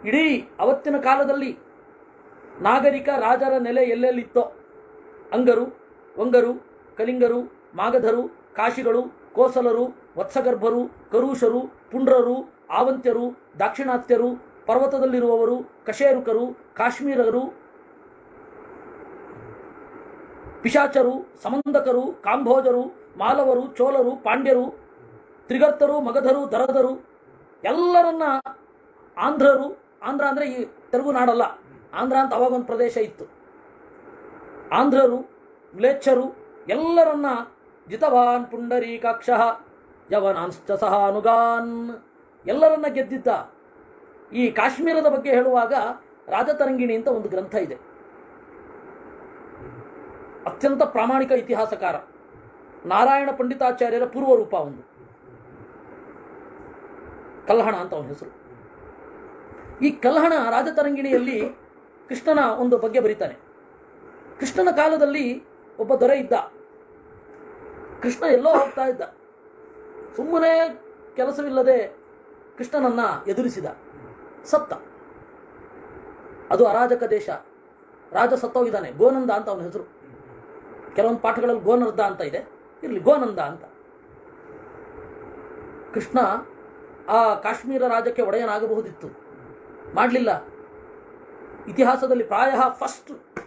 ಇಡೀ ಅವತ್ತಿನ ಕಾಲದಲ್ಲಿ ನಾಗರಿಕ ರಾಜರ ನೆಲೆ ಎಲ್ಲೆಲ್ಲಿತ್ತೋ ಅಂಗರು ವಂಗರು ಕಲಿಂಗರು ಮಾಗಧರು ಕಾಶಿಗಳು ಕೋಸಲರು ವತ್ಸಗರ್ಭರು ಕರುಷರು ಪುಂಡ್ರರು ಆವಂತ್ಯರು ದಾಕ್ಷಿಣಾತ್ಯರು ಪರ್ವತದಲ್ಲಿರುವವರು ಕಶೇರುಕರು ಕಾಶ್ಮೀರರು ಪಿಶಾಚರು ಸಮಂದಕರು ಕಾಂಭೋಜರು ಮಾಲವರು ಚೋಳರು ಪಾಂಡ್ಯರು ತ್ರಿಗರ್ತರು ಮಗಧರು ದರದರು ಎಲ್ಲರನ್ನ ಆಂಧ್ರರು ಆಂಧ್ರ ಅಂದರೆ ಈ ತೆಲುಗು ನಾಡಲ್ಲ ಆಂಧ್ರ ಅಂತ ಅವಾಗ ಒಂದು ಪ್ರದೇಶ ಇತ್ತು ಆಂಧ್ರರು ಮ್ಲೇಚ್ಛರು ಎಲ್ಲರನ್ನ ಜಿತವಾನ್ ಪುಂಡರೀಕಾಕ್ಷ ಯವನಾಂಶ್ಚ ಸಹ ಅನುಗಾನ್ ಎಲ್ಲರನ್ನ ಗೆದ್ದಿದ್ದ ಈ ಕಾಶ್ಮೀರದ ಬಗ್ಗೆ ಹೇಳುವಾಗ ರಾಜತರಂಗಿಣಿ ಅಂತ ಒಂದು ಗ್ರಂಥ ಇದೆ ಅತ್ಯಂತ ಪ್ರಾಮಾಣಿಕ ಇತಿಹಾಸಕಾರ ನಾರಾಯಣ ಪಂಡಿತಾಚಾರ್ಯರ ಪೂರ್ವ ರೂಪ ಒಂದು ಕಲ್ಹಣ ಅಂತ ಅವನ ಹೆಸರು ಈ ಕಲ್ಹಣ ರಾಜತರಂಗಿಣಿಯಲ್ಲಿ ಕೃಷ್ಣನ ಒಂದು ಬಗ್ಗೆ ಬರೀತಾನೆ ಕೃಷ್ಣನ ಕಾಲದಲ್ಲಿ ಒಬ್ಬ ದೊರೆ ಇದ್ದ ಕೃಷ್ಣ ಎಲ್ಲೋ ಹೋಗ್ತಾ ಇದ್ದ ಸುಮ್ಮನೆ ಕೆಲಸವಿಲ್ಲದೆ ಕೃಷ್ಣನನ್ನ ಎದುರಿಸಿದ ಸತ್ತ ಅದು ಅರಾಜಕ ದೇಶ ರಾಜ ಸತ್ತೋಗಿದ್ದಾನೆ ಗೋನಂದ ಅಂತ ಅವನ ಹೆಸರು ಕೆಲವೊಂದು ಪಾಠಗಳಲ್ಲಿ ಗೋನರ್ದ ಅಂತ ಇದೆ ಇರಲಿ ಗೋನಂದ ಅಂತ ಕೃಷ್ಣ ಆ ಕಾಶ್ಮೀರ ರಾಜ್ಯಕ್ಕೆ ಒಡೆಯನಾಗಬಹುದಿತ್ತು ಮಾಡಲಿಲ್ಲ ಇತಿಹಾಸದಲ್ಲಿ ಪ್ರಾಯ ಫಸ್ಟ್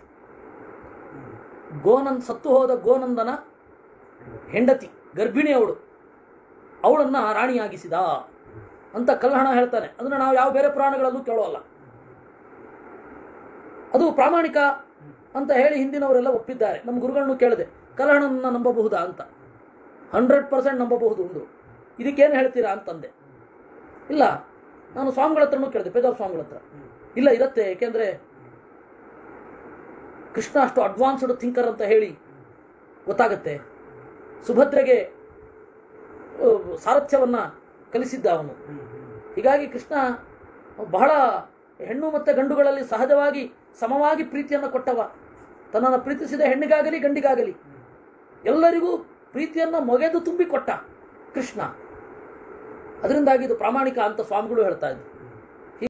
ಗೋನಂದ್ ಸತ್ತು ಹೋದ ಗೋನಂದನ ಹೆಂಡತಿ ಗರ್ಭಿಣಿ ಅವಳು ಅವಳನ್ನ ರಾಣಿಯಾಗಿಸಿದ ಅಂತ ಕಲ್ಹಣ ಹೇಳ್ತಾನೆ ಅದನ್ನ ನಾವು ಯಾವ ಬೇರೆ ಪುರಾಣಗಳಲ್ಲೂ ಕೇಳೋಲ್ಲ ಅದು ಪ್ರಾಮಾಣಿಕ ಅಂತ ಹೇಳಿ ಹಿಂದಿನವರೆಲ್ಲ ಒಪ್ಪಿದ್ದಾರೆ ನಮ್ಮ ಗುರುಗಳನ್ನು ಕೇಳಿದೆ ಕಲ್ಹಣನ ನಂಬಬಹುದಾ ಅಂತ ಹಂಡ್ರೆಡ್ ಪರ್ಸೆಂಟ್ ನಂಬಬಹುದು ಅಂದರು ಇದಕ್ಕೇನು ಹೇಳ್ತೀರಾ ಅಂತಂದೆ ಇಲ್ಲ ನಾನು ಸ್ವಾಮಿಗಳ ಹತ್ರನೂ ಕೇಳಿದೆ ಪೇಜಾವ್ ಸ್ವಾಮಿಗಳ ಹತ್ರ ಇಲ್ಲ ಇರತ್ತೆ ಏಕೆಂದ್ರೆ ಕೃಷ್ಣ ಅಷ್ಟು ಅಡ್ವಾನ್ಸ್ಡ್ ಥಿಂಕರ್ ಅಂತ ಹೇಳಿ ಗೊತ್ತಾಗತ್ತೆ ಸುಭದ್ರೆಗೆ ಆ, ಸಾರಥ್ಯವನ್ನ ಕಲಿಸಿದ್ದ ಅವನು ಹೀಗಾಗಿ ಕೃಷ್ಣ ಬಹಳ ಹೆಣ್ಣು ಮತ್ತು ಗಂಡುಗಳಲ್ಲಿ ಸಹಜವಾಗಿ ಸಮವಾಗಿ ಪ್ರೀತಿಯನ್ನು ಕೊಟ್ಟವ ತನ್ನನ್ನು ಪ್ರೀತಿಸಿದ ಹೆಣ್ಣಿಗಾಗಲಿ ಗಂಡಿಗಾಗಲಿ ಎಲ್ಲರಿಗೂ ಪ್ರೀತಿಯನ್ನು ಮೊಗೆದು ತುಂಬಿ ಕೊಟ್ಟ ಕೃಷ್ಣ ಅದರಿಂದಾಗಿ ಇದು ಪ್ರಾಮಾಣಿಕ ಅಂತ ಸ್ವಾಮಿಗಳು ಹೇಳ್ತಾ ಇದ್ರು